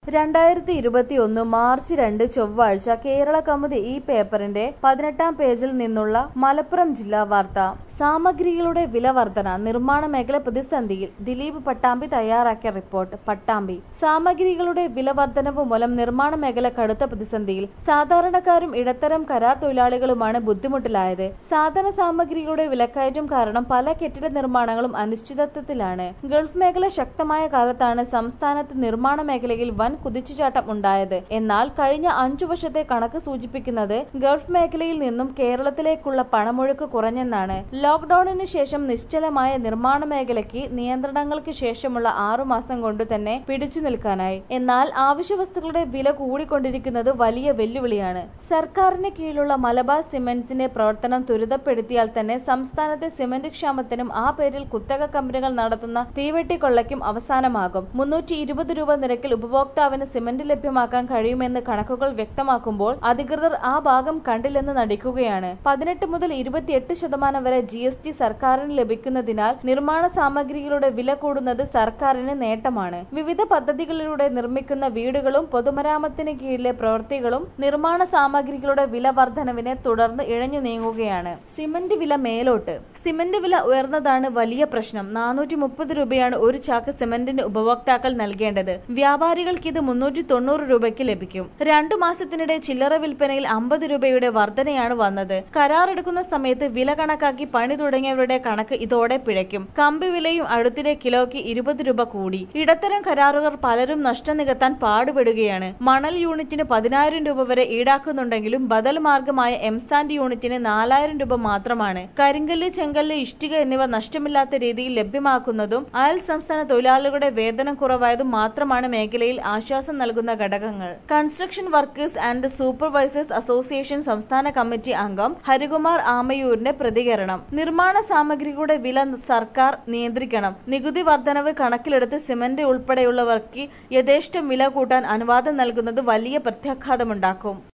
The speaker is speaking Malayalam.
രണ്ടായിരത്തി ഇരുപത്തിയൊന്ന് മാർച്ച് രണ്ട് ചൊവ്വാഴ്ച കേരള കൗമുദി ഈ പേപ്പറിന്റെ പതിനെട്ടാം പേജിൽ നിന്നുള്ള മലപ്പുറം ജില്ലാ വാർത്ത സാമഗ്രികളുടെ വില വർധന നിർമ്മാണ മേഖല പ്രതിസന്ധിയിൽ ദിലീപ് പട്ടാമ്പി തയ്യാറാക്കിയ റിപ്പോർട്ട് പട്ടാമ്പി സാമഗ്രികളുടെ വില വർധനവ് മൂലം നിർമ്മാണ മേഖല കടുത്ത പ്രതിസന്ധിയിൽ സാധാരണക്കാരും ഇടത്തരം കരാർ തൊഴിലാളികളുമാണ് ബുദ്ധിമുട്ടിലായത് സാധന സാമഗ്രികളുടെ വിലക്കയറ്റം കാരണം പല കെട്ടിട നിർമ്മാണങ്ങളും അനിശ്ചിതത്വത്തിലാണ് ഗൾഫ് മേഖല ശക്തമായ കാലത്താണ് സംസ്ഥാനത്ത് നിർമ്മാണ മേഖലയിൽ വൻ കുതിച്ചുചാട്ടം ഉണ്ടായത് എന്നാൽ കഴിഞ്ഞ അഞ്ചു വർഷത്തെ കണക്ക് സൂചിപ്പിക്കുന്നത് ഗൾഫ് മേഖലയിൽ നിന്നും കേരളത്തിലേക്കുള്ള പണമൊഴുക്ക് കുറഞ്ഞെന്നാണ് ലോക്ഡൌണിന് ശേഷം നിശ്ചലമായ നിർമ്മാണ മേഖലയ്ക്ക് നിയന്ത്രണങ്ങൾക്ക് ശേഷമുള്ള ആറുമാസം കൊണ്ട് തന്നെ പിടിച്ചു നിൽക്കാനായി എന്നാൽ ആവശ്യവസ്തുക്കളുടെ വില കൂടിക്കൊണ്ടിരിക്കുന്നത് വലിയ വെല്ലുവിളിയാണ് സർക്കാരിന് കീഴിലുള്ള മലബാർ സിമന്റ്സിന്റെ പ്രവർത്തനം ത്വരിതപ്പെടുത്തിയാൽ തന്നെ സംസ്ഥാനത്തെ സിമന്റ് ക്ഷാമത്തിനും ആ പേരിൽ കുത്തക കമ്പനികൾ നടത്തുന്ന തീവെട്ടിക്കൊള്ളയ്ക്കും അവസാനമാകും മുന്നൂറ്റി ഇരുപത് രൂപ നിരക്കിൽ ഉപഭോക്താവിന് സിമന്റ് ലഭ്യമാക്കാൻ കഴിയുമെന്ന് കണക്കുകൾ വ്യക്തമാക്കുമ്പോൾ അധികൃതർ ആ ഭാഗം കണ്ടില്ലെന്ന് നടിക്കുകയാണ് പതിനെട്ട് മുതൽ ഇരുപത്തിയെട്ട് ശതമാനം വരെ ജി എസ് ടി സർക്കാരിന് ലഭിക്കുന്നതിനാൽ നിർമ്മാണ സാമഗ്രികളുടെ വില കൂടുന്നത് സർക്കാരിന് നേട്ടമാണ് വിവിധ പദ്ധതികളിലൂടെ നിർമ്മിക്കുന്ന വീടുകളും പൊതുമരാമത്തിന് കീഴിലെ പ്രവൃത്തികളും നിർമ്മാണ സാമഗ്രികളുടെ വില വർധനവിനെ തുടർന്ന് ഇഴഞ്ഞു നീങ്ങുകയാണ് സിമന്റ് വില മേലോട്ട് സിമന്റ് വില ഉയർന്നതാണ് വലിയ പ്രശ്നം നാനൂറ്റി മുപ്പത് രൂപയാണ് ഒരു ചാക്ക് സിമന്റിന് ഉപഭോക്താക്കൾ നൽകേണ്ടത് വ്യാപാരികൾക്ക് ഇത് മുന്നൂറ്റി തൊണ്ണൂറ് രൂപയ്ക്ക് ലഭിക്കും രണ്ടു മാസത്തിനിടെ ചില്ലറ വിൽപ്പനയിൽ അമ്പത് രൂപയുടെ വർധനയാണ് വന്നത് കരാർ എടുക്കുന്ന സമയത്ത് വില കണക്കാക്കി പണി തുടങ്ങിയവരുടെ കണക്ക് ഇതോടെ പിഴയ്ക്കും കമ്പി വിലയും അടുത്തിടെ കിലോയ്ക്ക് ഇരുപത് രൂപ കൂടി ഇടത്തരം കരാറുകാർ പലരും നഷ്ടം നികത്താൻ പാടുപെടുകയാണ് മണൽ യൂണിറ്റിന് പതിനായിരം രൂപ വരെ ഈടാക്കുന്നുണ്ടെങ്കിലും ബദൽ മാർഗമായ എംസാൻഡ് യൂണിറ്റിന് നാലായിരം രൂപ മാത്രമാണ് കരിങ്കല്ല് ചെങ്കല്ല് ഇഷ്ടിക എന്നിവ നഷ്ടമില്ലാത്ത രീതിയിൽ ലഭ്യമാക്കുന്നതും അയൽ സംസ്ഥാന തൊഴിലാളികളുടെ വേതനം കുറവായതും മാത്രമാണ് മേഖലയിൽ ആശ്വാസം നൽകുന്ന ഘടകങ്ങൾ construction workers and supervisors association സംസ്ഥാന കമ്മിറ്റി അംഗം ഹരികുമാർ ആമയൂരിന്റെ പ്രതികരണം നിർമ്മാണ സാമഗ്രികളുടെ വില സർക്കാർ നിയന്ത്രിക്കണം നികുതി വർധനവ് കണക്കിലെടുത്ത് സിമന്റ് ഉൾപ്പെടെയുള്ളവർക്ക് യഥേഷ്ടം വില കൂട്ടാൻ അനുവാദം നൽകുന്നത് വലിയ പ്രത്യാഘാതമുണ്ടാക്കും